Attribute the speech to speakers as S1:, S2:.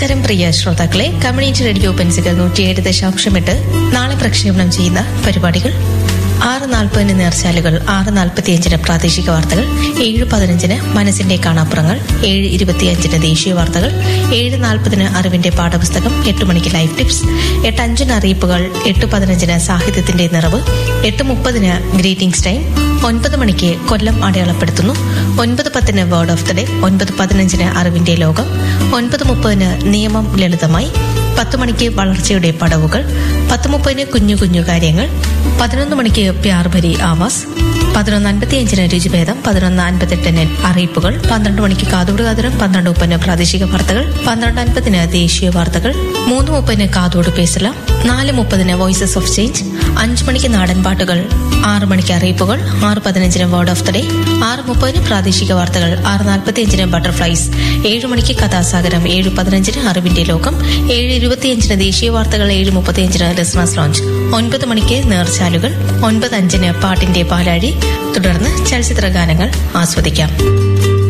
S1: നമസ്കാരം പ്രിയ ശ്രോതാക്കളെ community radio പെൻസികൾ നൂറ്റിയേഴ് ദശാംശം എട്ട് നാളെ പ്രക്ഷേപണം ചെയ്യുന്ന പരിപാടികൾ ആറ് നാൽപ്പതിന് നേർച്ചാലുകൾ ആറ് നാൽപ്പത്തിയഞ്ചിന് പ്രാദേശിക വാർത്തകൾ ഏഴ് പതിനഞ്ചിന് മനസ്സിന്റെ കാണാപ്പുറങ്ങൾ ഏഴ് ഇരുപത്തിയഞ്ചിന് ദേശീയ വാർത്തകൾ ഏഴ് നാൽപ്പതിന് അറിവിന്റെ പാഠപുസ്തകം എട്ട് മണിക്ക് ലൈഫ് ടിപ്സ് എട്ട് അഞ്ചിന് അറിയിപ്പുകൾ എട്ട് പതിനഞ്ചിന് സാഹിത്യത്തിന്റെ നിറവ് എട്ട് മുപ്പതിന് ഗ്രീറ്റിംഗ്സ് ടൈം ഒൻപത് മണിക്ക് കൊല്ലം അടയാളപ്പെടുത്തുന്നു ഒൻപത് പത്തിന് വേർഡ് ഓഫ് ദ ഡേ ഒൻപത് പതിനഞ്ചിന് അറിവിന്റെ ലോകം ഒൻപത് മുപ്പതിന് നിയമം ലളിതമായി പത്ത് മണിക്ക് വളർച്ചയുടെ പടവുകൾ പത്ത് മുപ്പതിന് കുഞ്ഞു കുഞ്ഞു കാര്യങ്ങൾ പതിനൊന്ന് മണിക്ക് പ്യാർ ഭരി ആവാസ് പതിനൊന്ന് അൻപത്തിയഞ്ചിന് രുചിഭേദം പതിനൊന്ന് അൻപത്തെട്ടിന് അറിയിപ്പുകൾ പന്ത്രണ്ട് മണിക്ക് കാതോട് കാതുരം പന്ത്രണ്ട് മുപ്പതിന് പ്രാദേശിക വാർത്തകൾ പന്ത്രണ്ട് അൻപതിന് ദേശീയ വാർത്തകൾ മൂന്ന് മുപ്പതിന് കാതോട് പേസല നാല് മുപ്പതിന് വോയിസസ് ഓഫ് ചേഞ്ച് അഞ്ചു മണിക്ക് നാടൻ പാട്ടുകൾ ആറ് മണിക്ക് അറിയിപ്പുകൾ ആറ് പതിനഞ്ചിന് വേർഡ് ഓഫ് ദ ഡേ ആറ് മുപ്പതിന് പ്രാദേശിക വാർത്തകൾ ആറ് നാൽപ്പത്തിയഞ്ചിന് ബട്ടർഫ്ലൈസ് ഏഴ് മണിക്ക് കഥാസാഗരം ഏഴ് പതിനഞ്ചിന് അറിവിന്റെ ലോകം ഏഴ് ഇരുപത്തിയഞ്ചിന് ദേശീയ വാർത്തകൾ ഏഴ് മുപ്പത്തിയഞ്ചിന് ലിസ്ണസ് ലോഞ്ച് ഒൻപത് മണിക്ക് നേർച്ചാലുകൾ ഒൻപത് അഞ്ചിന് പാട്ടിന്റെ പാലാഴി തുടർന്ന് ചലച്ചിത്ര ഗാനങ്ങൾ ആസ്വദിക്കാം